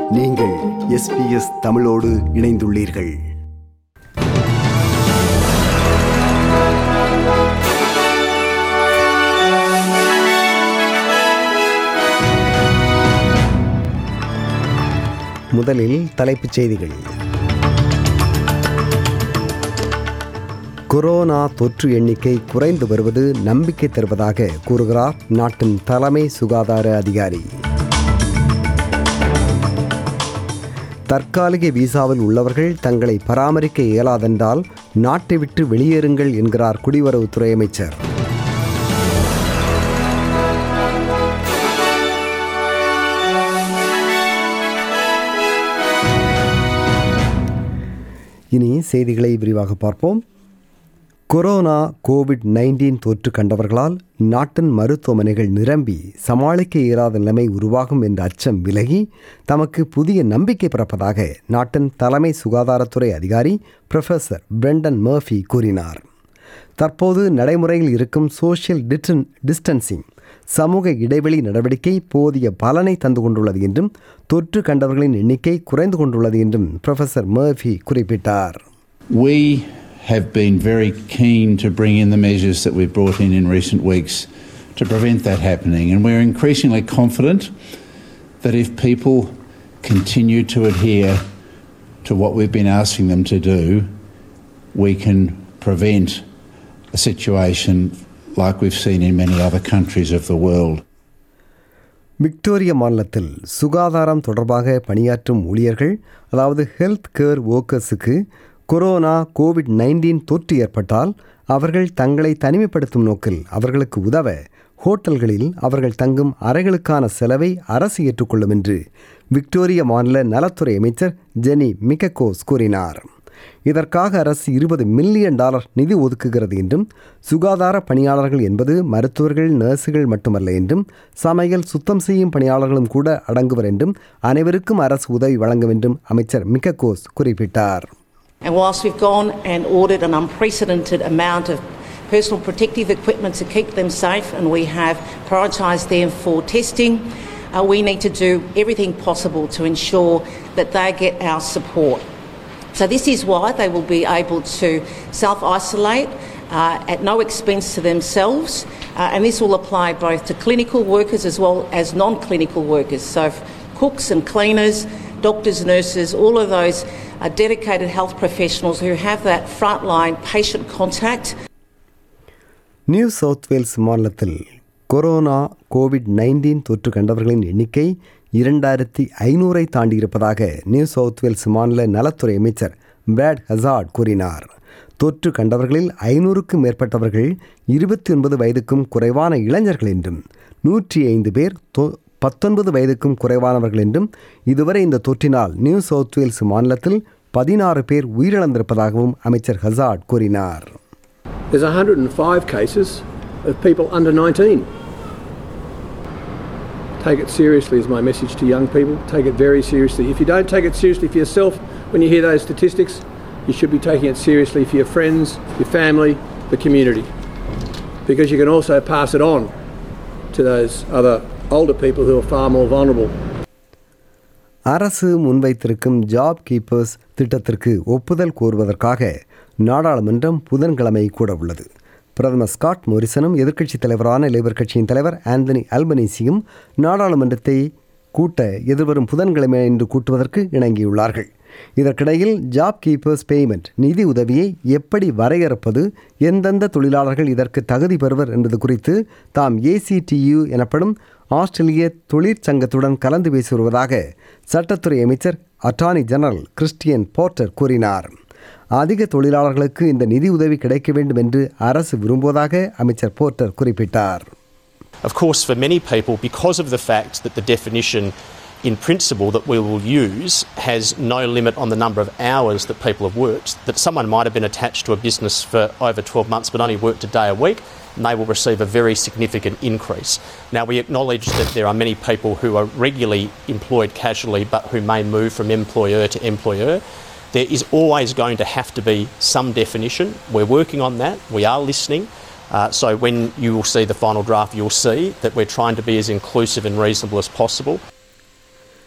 நீங்கள் எஸ்பிஎஸ் தமிழோடு இணைந்துள்ளீர்கள் முதலில் தலைப்புச் செய்திகள் கொரோனா தொற்று எண்ணிக்கை குறைந்து வருவது நம்பிக்கை தருவதாக கூறுகிறார் நாட்டின் தலைமை சுகாதார அதிகாரி தற்காலிக விசாவில் உள்ளவர்கள் தங்களை பராமரிக்க இயலாதென்றால் நாட்டை விட்டு வெளியேறுங்கள் என்கிறார் குடிவரவுத்துறை அமைச்சர் இனி செய்திகளை விரிவாக பார்ப்போம் கொரோனா கோவிட் நைன்டீன் தொற்று கண்டவர்களால் நாட்டின் மருத்துவமனைகள் நிரம்பி சமாளிக்க இயலாத நிலைமை உருவாகும் என்ற அச்சம் விலகி தமக்கு புதிய நம்பிக்கை பிறப்பதாக நாட்டின் தலைமை சுகாதாரத்துறை அதிகாரி ப்ரொஃபசர் பிரெண்டன் மர்ஃபி கூறினார் தற்போது நடைமுறையில் இருக்கும் சோஷியல் டிஸ்டன் டிஸ்டன்சிங் சமூக இடைவெளி நடவடிக்கை போதிய பலனை தந்து கொண்டுள்ளது என்றும் தொற்று கண்டவர்களின் எண்ணிக்கை குறைந்து கொண்டுள்ளது என்றும் ப்ரொஃபசர் மர்ஃபி குறிப்பிட்டார் We have been very keen to bring in the measures that we've brought in in recent weeks to prevent that happening, and we're increasingly confident that if people continue to adhere to what we've been asking them to do, we can prevent a situation like we've seen in many other countries of the world. Victoria மாநிலத்தில் சுகாதாரம் தொடர்பாக பணியாற்றும் ஊழியர்கள் அதாவது health care ஒர்க்கர்ஸுக்கு corona COVID nineteen தொற்று ஏற்பட்டால் அவர்கள் தங்களை தனிமைப்படுத்தும் நோக்கில் அவர்களுக்கு உதவ ஹோட்டல்களில் அவர்கள் தங்கும் அறைகளுக்கான செலவை அரசு ஏற்றுக்கொள்ளும் என்று விக்டோரியா மாநில நலத்துறை அமைச்சர் ஜெனி மிகக்கோஸ் கூறினார் இதற்காக அரசு இருபது மில்லியன் டாலர் நிதி ஒதுக்குகிறது என்றும் சுகாதார பணியாளர்கள் என்பது மருத்துவர்கள் நர்சுகள் மட்டுமல்ல என்றும் சமையல் சுத்தம் செய்யும் பணியாளர்களும் கூட அடங்குவர் என்றும் அனைவருக்கும் அரசு உதவி வழங்கும் என்றும் அமைச்சர் மிகக்கோஸ் குறிப்பிட்டார் And whilst we've gone and ordered an unprecedented amount of personal protective equipment to keep them safe, and we have prioritised them for testing, uh, we need to do everything possible to ensure that they get our support. So, this is why they will be able to self isolate uh, at no expense to themselves, uh, and this will apply both to clinical workers as well as non clinical workers. So, cooks and cleaners, doctors, nurses, all of those are dedicated health professionals who have that frontline patient contact. New South Wales மாநிலத்தில் corona COVID nineteen தொற்று கண்டவர்களின் எண்ணிக்கை இரண்டாயிரத்தி ஐநூறை தாண்டியிருப்பதாக New South Wales மாநில நலத்துறை அமைச்சர் பிராட் ஹசார்ட் கூறினார் தொற்று கண்டவர்களில் ஐநூறுக்கும் மேற்பட்டவர்கள் இருபத்தி ஒன்பது வயதுக்கும் குறைவான இளைஞர்கள் என்றும் நூற்றி ஐந்து பேர் தொ- பத்தொன்பது வயதுக்கும் குறைவானவர்கள் என்றும் இதுவரை இந்த தொற்றினால் நியூ சவுத் வேல்ஸ் மாநிலத்தில் பதினாறு பேர் உயிரிழந்திருப்பதாகவும் அமைச்சர் ஹசார்ட் கூறினார் There's 105 cases of people under 19. Take it seriously, is my message to young people. Take it very seriously. If you don't take it seriously for yourself when you hear those statistics, you should be taking it seriously for your friends, your family, the community. Because you can also pass it on to those other older people who are far more vulnerable. அரசு முன்வைத்திருக்கும் job keepers திட்டத்திற்கு ஒப்புதல் கோருவதற்காக நாடாளுமன்றம் புதன்கிழமை கூட உள்ளது பிரதமர் Scott மோரிசனும் எதிர்க்கட்சித் தலைவரான லேபர் கட்சியின் தலைவர் ஆந்தனி அல்பனீசியும் நாடாளுமன்றத்தை கூட்ட எதிர்வரும் புதன்கிழமை என்று கூட்டுவதற்கு இணங்கியுள்ளார்கள் இதற்கிடையில் ஜாப் கீப்பர்ஸ் பேமெண்ட் நிதி உதவியை எப்படி வரையறுப்பது எந்தெந்த தொழிலாளர்கள் இதற்கு தகுதி பெறுவர் என்பது குறித்து தாம் ஏசிடியு எனப்படும் ஆஸ்திரேலிய தொழிற்சங்கத்துடன் கலந்து பேசி வருவதாக சட்டத்துறை அமைச்சர் அட்டார்னி ஜெனரல் கிறிஸ்டியன் போர்ட்டர் கூறினார் அதிக தொழிலாளர்களுக்கு இந்த நிதி உதவி கிடைக்க வேண்டும் என்று அரசு விரும்புவதாக அமைச்சர் போர்ட்டர் குறிப்பிட்டார் Of course, for many people, because of the fact that the definition in principle that we will use has no limit on the number of hours that people have worked, that someone might have been attached to a business for over 12 months but only worked a day a week, and they will receive a very significant increase. Now, we acknowledge that there are many people who are regularly employed casually but who may move from employer to employer. There is always going to have to be some definition. We're working on that. We are listening. Uh, so when you will see the final draft, you'll see that we're trying to be as inclusive and reasonable as possible.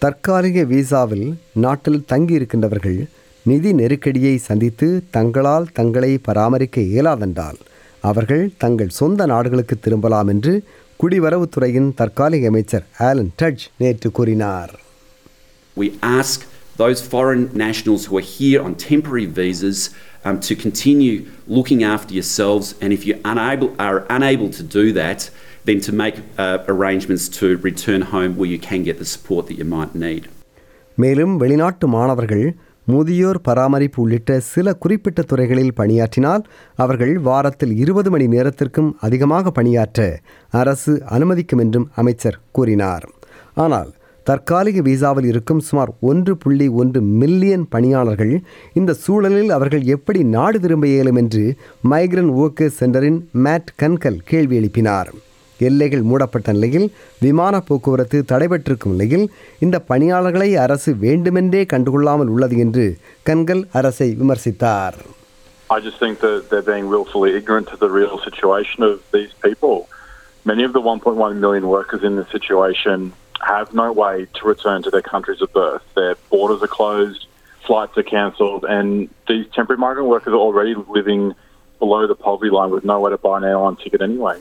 தற்காலிக விசாவில் நாட்டில் தங்கியிருக்கின்றவர்கள் நிதி நெருக்கடியை சந்தித்து தங்களால் தங்களை பராமரிக்க இயலாதென்றால் அவர்கள் தங்கள் சொந்த நாடுகளுக்கு திரும்பலாம் என்று குடிவரவுத்துறையின் தற்காலிக அமைச்சர் ஆலன் டட்ஜ் நேற்று கூறினார் We ask those foreign nationals who are here on temporary visas um, to continue looking after yourselves, and if you unable, are unable to do that, then to make uh, arrangements to return home where you can get the support that you might need. மேலும் வெளிநாட்டு மாணவர்கள் முதியோர் பராமரிப்பு உள்ளிட்ட சில குறிப்பிட்ட துறைகளில் பணியாற்றினால் அவர்கள் வாரத்தில் இருபது மணி நேரத்திற்கும் அதிகமாக பணியாற்ற அரசு அனுமதிக்கும் என்றும் அமைச்சர் கூறினார் ஆனால் தற்காலிக விசாவில் இருக்கும் சுமார் ஒன்று புள்ளி ஒன்று மில்லியன் பணியாளர்கள் இந்த சூழலில் அவர்கள் எப்படி நாடு திரும்ப இயலும் என்று மைக்ரன் ஒர்க்கர்ஸ் சென்டரின் மேட் கன்கல் கேள்வி எழுப்பினார் எல்லைகள் மூடப்பட்ட நிலையில் விமான போக்குவரத்து தடைபட்டிருக்கும் நிலையில் இந்த பணியாளர்களை அரசு வேண்டுமென்றே கண்டுகொள்ளாமல் உள்ளது என்று கன்கல் அரசை விமர்சித்தார் I just think that they're being willfully ignorant to the real situation of these people. Many of the 1.1 million workers in this situation have no way to return to their countries of birth. Their borders are closed, flights are cancelled, and these temporary migrant workers are already living below the poverty line with nowhere to buy an airline ticket anyway.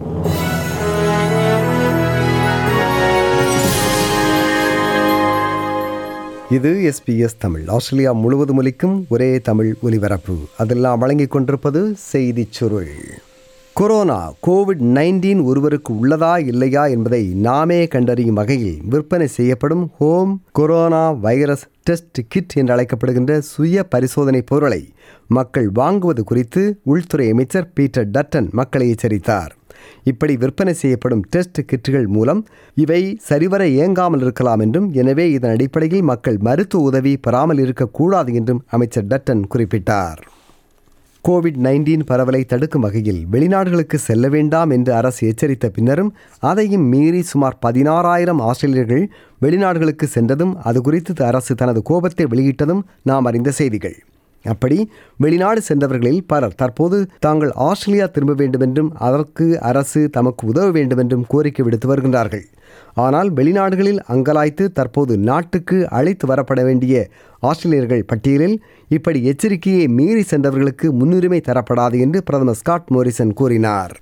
இது SBS Tamil Australia முழுவதும் ஒலிக்கும் ஒரே தமிழ் ஒலிபரப்பு அதெல்லாம் வழங்கிக் கொண்டிருப்பது செய்திச் சுருள் கொரோனா கோவிட் நைன்டீன் ஒருவருக்கு உள்ளதா இல்லையா என்பதை நாமே கண்டறியும் வகையில் விற்பனை செய்யப்படும் home corona virus test kit என்று அழைக்கப்படுகின்ற சுய பரிசோதனை பொருளை மக்கள் வாங்குவது குறித்து உள்துறை அமைச்சர் பீட்டர் டட்டன் மக்களை எச்சரித்தார் இப்படி விற்பனை செய்யப்படும் டெஸ்ட் கிட்டுகள் மூலம் இவை சரிவர இயங்காமல் இருக்கலாம் என்றும் எனவே இதன் அடிப்படையில் மக்கள் மருத்துவ உதவி பெறாமல் இருக்கக்கூடாது என்றும் அமைச்சர் டட்டன் குறிப்பிட்டார் கோவிட் நைன்டீன் பரவலை தடுக்கும் வகையில் வெளிநாடுகளுக்கு செல்ல வேண்டாம் என்று அரசு எச்சரித்த பின்னரும் அதையும் மீறி சுமார் பதினாறாயிரம் ஆஸ்திரேலியர்கள் வெளிநாடுகளுக்கு சென்றதும் அது குறித்து அரசு தனது கோபத்தை வெளியிட்டதும் நாம் அறிந்த செய்திகள் அப்படி வெளிநாடு சென்றவர்களில் பலர் தற்போது தாங்கள் ஆஸ்திரேலியா திரும்ப வேண்டுமென்றும் அதற்கு அரசு தமக்கு உதவ வேண்டுமென்றும் கோரிக்கை விடுத்து வருகின்றார்கள் ஆனால் வெளிநாடுகளில் அங்கலாய்த்து தற்போது நாட்டுக்கு அழைத்து வரப்பட வேண்டிய ஆஸ்திரேலியர்கள் பட்டியலில் இப்படி எச்சரிக்கையை மீறி சென்றவர்களுக்கு முன்னுரிமை தரப்படாது என்று பிரதமர் ஸ்காட் மோரிசன் கூறினார்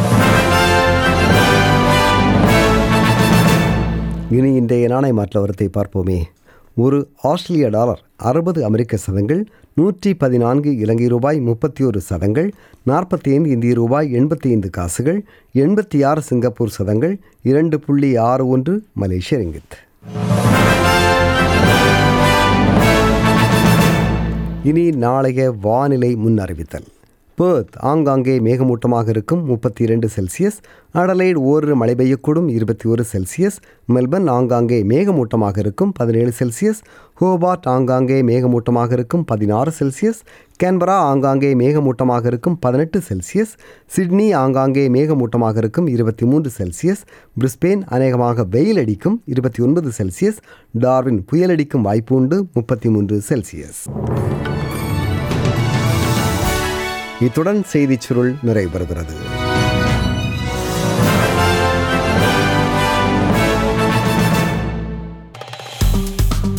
இனி இன்றைய நாணய மாற்ற வரத்தை பார்ப்போமே ஒரு ஆஸ்திரேலிய டாலர் அறுபது அமெரிக்க சதங்கள் நூற்றி பதினான்கு இலங்கை ரூபாய் முப்பத்தி ஒரு சதங்கள் நாற்பத்தி ஐந்து இந்திய ரூபாய் எண்பத்தி ஐந்து காசுகள் எண்பத்தி ஆறு சிங்கப்பூர் சதங்கள் இரண்டு புள்ளி ஆறு ஒன்று மலேசிய ரிங்கித் இனி நாளைய வானிலை முன் அறிவித்தல் பேர்த் ஆங்காங்கே மேகமூட்டமாக இருக்கும் முப்பத்தி இரண்டு செல்சியஸ் அடலைட் ஓரிரு மழை பெய்யக்கூடும் இருபத்தி ஒரு செல்சியஸ் மெல்பர்ன் ஆங்காங்கே மேகமூட்டமாக இருக்கும் பதினேழு செல்சியஸ் ஹோபார்ட் ஆங்காங்கே மேகமூட்டமாக இருக்கும் பதினாறு செல்சியஸ் கேன்பரா ஆங்காங்கே மேகமூட்டமாக இருக்கும் பதினெட்டு செல்சியஸ் சிட்னி ஆங்காங்கே மேகமூட்டமாக இருக்கும் இருபத்தி மூன்று செல்சியஸ் பிரிஸ்பெயின் அநேகமாக வெயில் அடிக்கும் இருபத்தி ஒன்பது செல்சியஸ் டார்வின் புயலடிக்கும் வாய்ப்பு உண்டு முப்பத்தி மூன்று செல்சியஸ் இத்துடன் செய்திச் சுருள் நிறைவு பெறுகிறது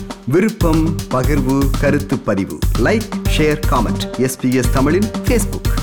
விருப்பம் பகிர்வு கருத்து பதிவு லைக் ஷேர் காமெண்ட் எஸ்பிஎஸ் தமிழின் ஃபேஸ்புக்